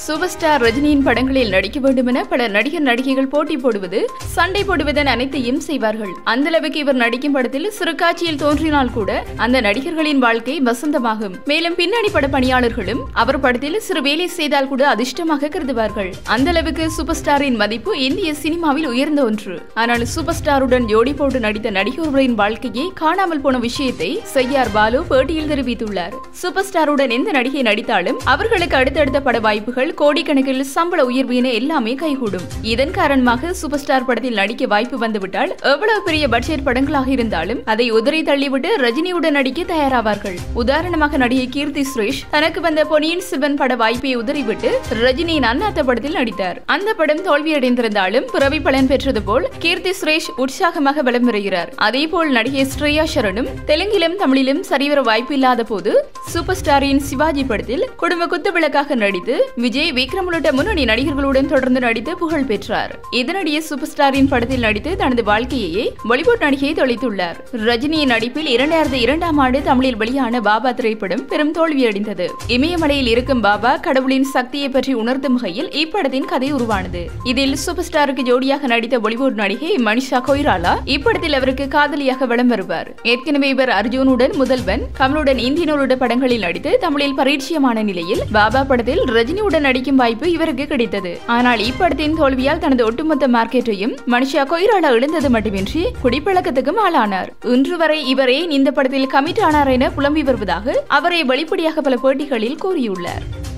super star ரஜினியின் படங்களில் நடிக்க வேண்டும் என பல நடிகர் நடிகைகள் போட்டி போடுவது சண்டை போடுவதன் அனைத்தையும் செய்வார்கள் அந்த அளவுக்கு இவர் நடிக்கும் படத்தில் சிறு காட்சியில் தோன்றினால் கூட அந்த நடிகர்களின் வாழ்க்கை வசந்தமாகும் மேலும் பின்னணி பட பணியாளர்களும் அவர் படத்தில் சிறு வேலை செய்தால் கூட அதிர்ஷ்டமாக கருதுவார்கள் அந்த அளவுக்கு சூப்பர் ஸ்டாரின் மதிப்பு இந்திய சினிமாவில் உயர்ந்த ஒன்று ஆனால் சூப்பர் ஸ்டாருடன் ஜோடி போட்டு நடித்த நடிகர்களின் வாழ்க்கையை காணாமல் போன விஷயத்தை செய்யார் பாலு பேட்டியில் தெரிவித்துள்ளார் சூப்பர் ஸ்டாருடன் எந்த நடிகை நடித்தாலும் அவர்களுக்கு அடுத்தடுத்த பட வாய்ப்புகள் கோடிக்கணக்கில் சம்பள உயர்வு என எல்லாமே கைகூடும் இதன் காரணமாக சூப்பர் ஸ்டார் படத்தில் நடிக்க வாய்ப்பு வந்துவிட்டால் எவ்வளவு பெரிய பட்ஜெட் படங்களாக இருந்தாலும் அதை உதறி தள்ளிவிட்டு ரஜினியுடன் நடிக்க தயாராவார்கள் உதாரணமாக நடிகை கீர்த்தி சுரேஷ் தனக்கு வந்த பொன்னியின் செல்வன் பட வாய்ப்பை உதறிவிட்டு ரஜினியின் அண்ணாத்த படத்தில் நடித்தார் அந்த படம் தோல்வியடைந்திருந்தாலும் பிறவி பலன் பெற்றது போல் கீர்த்தி சுரேஷ் உற்சாகமாக வலம் வருகிறார் அதே போல் நடிகை ஸ்ரேயா சரணும் தெலுங்கிலும் தமிழிலும் சரிவர வாய்ப்பு இல்லாத போது சூப்பர் ஸ்டாரின் சிவாஜி படத்தில் குடும்ப குத்துவிளக்காக நடித்து விஜய் விக்ரம் உள்ளிட்ட முன்னணி நடிகர்களுடன் தொடர்ந்து நடித்து புகழ் பெற்றார் இதனிடையே சூப்பர் ஸ்டாரின் படத்தில் நடித்து தனது வாழ்க்கையை பாலிவுட் நடிகை தொலைத்துள்ளார் ரஜினியின் நடிப்பில் இரண்டாயிரத்தி இரண்டாம் ஆண்டு தமிழில் வெளியான பாபா திரைப்படம் பெரும் தோல்வியடைந்தது இமயமலையில் இருக்கும் பாபா கடவுளின் சக்தியை பற்றி உணர்த்தும் வகையில் இப்படத்தின் கதை உருவானது இதில் சூப்பர் ஸ்டாருக்கு ஜோடியாக நடித்த பாலிவுட் நடிகை மனிஷா கொய்ராலா இப்படத்தில் அவருக்கு காதலியாக வலம் வருவார் ஏற்கனவே இவர் அர்ஜுனுடன் முதல்வன் கமலுடன் இந்தியனோட படங்களில் நடித்து தமிழில் பரிச்சயமான நிலையில் பாபா படத்தில் ரஜினியுடன் நடிக்கும் வாய்ப்பு இவருக்கு கிடைத்தது ஆனால் இப்படத்தின் தோல்வியால் தனது ஒட்டுமொத்த மார்க்கெட்டையும் மனுஷா கொய்ராலா இழந்தது மட்டுமின்றி குடிப்பழக்கத்துக்கும் ஆளானார் இன்று வரை இவரே இந்த படத்தில் கமிட் ஆனார் என புலம்பி வருவதாக அவரை வெளிப்படையாக பல பேட்டிகளில் கூறியுள்ளார்